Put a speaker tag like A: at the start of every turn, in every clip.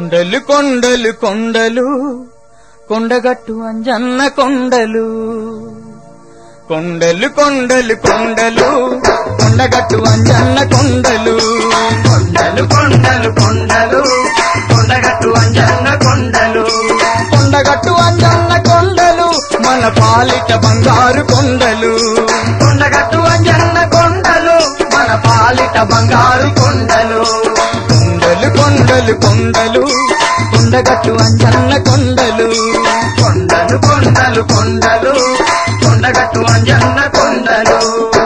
A: కొండలు కొండలు కొండలు కొండగట్టు అంజన్న కొండలు కొండలు కొండలు కొండలు కొండగట్టు అంజన్న కొండలు
B: కొండలు కొండలు కొండలు కొండగట్టు అంజన్న కొండలు
A: కొండగట్టు అంజన్న కొండలు మన పాలిట బంగారు కొండలు
B: కొండగట్టు అంజన్న కొండలు మన పాలిట బంగారు కొండలు
A: కొండలు కొండలు కొండలు కొండగట్టు అంజన్న కొండలు
B: కొండలు కొండలు కొండలు కొండగట్టు అంజన్న కొండలు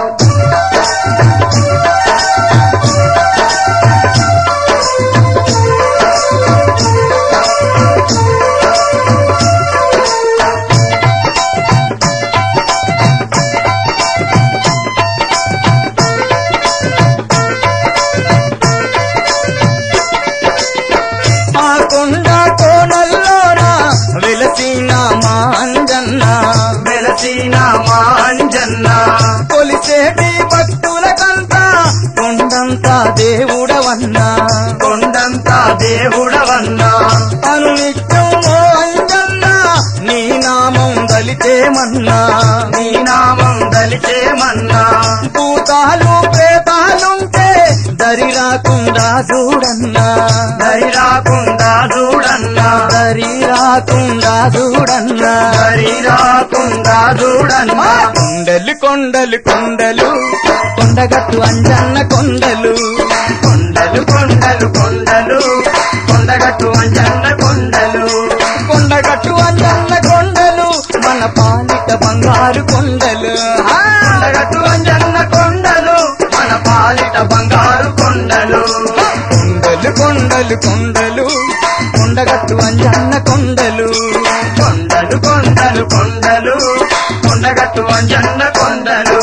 A: ఆ కొండ కోనల్లోన వెలసిన మా అంజన్న
B: వెలసిన మా అంజన్న
A: కొలిసేటి భక్తులకంతా కొండంతా దేవుడవన్నా
B: కొండంతా దేవుడవన్నా
A: అనునిత్యం ఓ అంజన్న నీ నామం దలితేమన్నా
B: నీ నామం దలిచేమన్నా
A: భూతాలు ప్రేతాలుంటే దరి రాకుండా చూడన్నా
B: దరి రాకుండా చూడన్నా
A: దరి రాకుండా చూడన్నా
B: దరి రాకుండా చూడన్నా
A: కొండలు కొండలు కొండలు కొండగట్టు అంజన్న కొండలు
B: కొండలు కొండలు కొండలు కొండగట్టు అంజన్న కొండలు
A: కొండగట్టు అంజన్న కొండలు మన పాలిట బంగారు కొండలు ఆ!
B: కొండగట్టు అంజన్న కొండలు మన పాలిట బంగారు కొండలు
A: కొండలు కొండలు కొండలు కొండగట్టు అంజన్న కొండలు
B: కొండలు కొండలు కొండలు కొండగట్టు అంజన్న కొండలు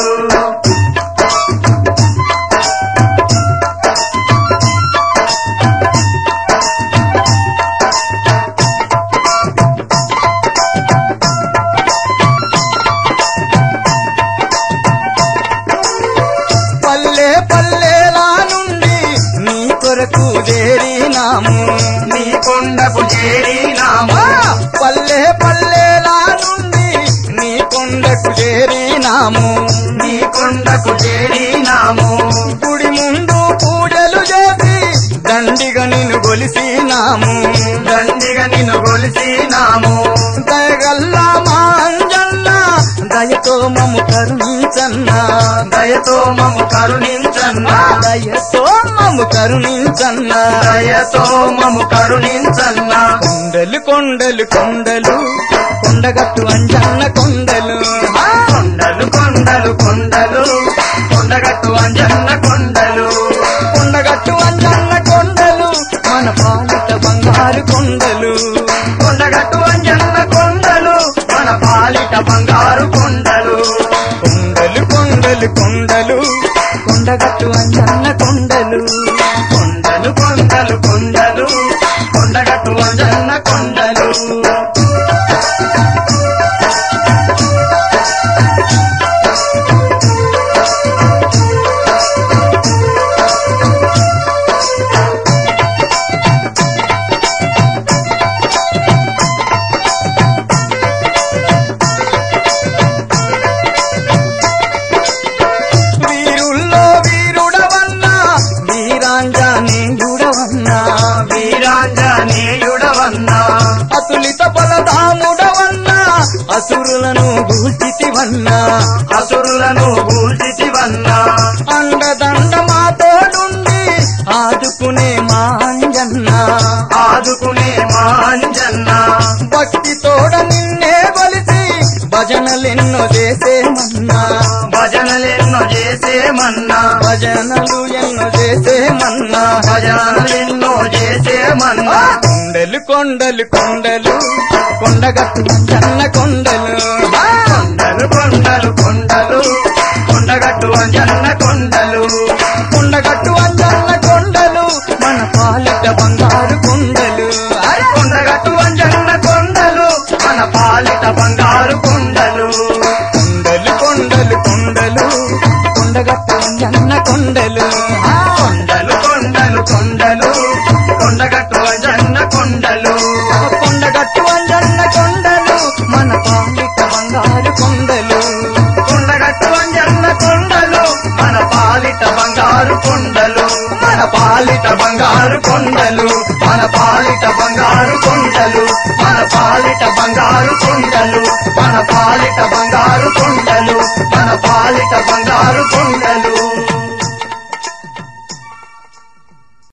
A: పల్లె పల్లెలా నుండి నీ కొరకు చేరినాము
B: నీ కొండకు చేరినామా
A: ఆ! పల్లె పల్లెలా నుండి నీ కొండకు చేరినాము
B: నీ కొండకు చేరినాము
A: గుడి ముందు పూజలు చేసి దండిగా నిన్ను గొలిసినాము
B: దండిగా నిన్ను కొలిసినాము
A: దయగల్లా మా అంజన్న దయతో మము కరుణించన్నా
B: దయతో మము కరుణించన్నా
A: దయతో మము కరుణించన్నా
B: దయతో మము కరుణించన్నా
A: కొండలు కొండలు కొండలు కొండగట్టు అంజన్న కొండలు ఆ!
B: కొండలు కొండలు కొండలు కొండగట్టు అంజన్న కొండలు
A: కొండగట్టు అంజన్న కొండలు మన పాలిట బంగారు కొండలు
B: కొండగట్టు అంజన్న కొండలు మన పాలిట బంగారు కొండలు
A: కొండలు కొండలు కొండలు కొండగట్టు అంజన్న కొండలు
B: కొండలు కొండలు కొండలు కొండగట్టు అంజన్న కొండలు
A: వీరుల్లో వీరుడవన్నా వీరాంజనేయుడవన్నా
B: వీరాంజనేయుడవన్నా
A: అతులిత ఫలదాముడవన్నా అసురులను గూల్చితివన్నా
B: అసురులను గూల్చితివన్నా
A: అండదండ మాతోడుండి ఆదుకునే మా అంజన్న
B: ఆదుకునే మా అంజన్న
A: భక్తితోడ నిన్నే కొలిసి భజనలెన్నో చేసేమన్నా
B: భజనలెన్నో చేసేమన్నా
A: భజనలు ఎన్నో చేసేమన్నా
B: భజనలెన్నో చేసేమన్నా
A: కొండలు కొండలు కొండలు కొండగట్టు అంజన్న కొండలు ఆ!
B: కొండలు కొండలు కొండలు కొండగట్టు అంజన్న కొండలు
A: కొండగట్టు అంజన్న కొండలు మన పాలిట బంగారు కొండలు అరే!
B: కొండగట్టు అంజన్న కొండలు మన పాలిట బంగారు కొండలు
A: కొండలు కొండలు కొండలు కొండగట్టు అంజన్న కొండలు ఆ!
B: కొండలు కొండలు కొండలు కొండగట్టు అంజన్న కొండలు పాలిట బంగారు కొండలు మన పాలిట బంగారు కొండలు మన పాలిట బంగారు కొండలు మన పాలిట బంగారు కొండలు మన పాలిట బంగారు కొండలు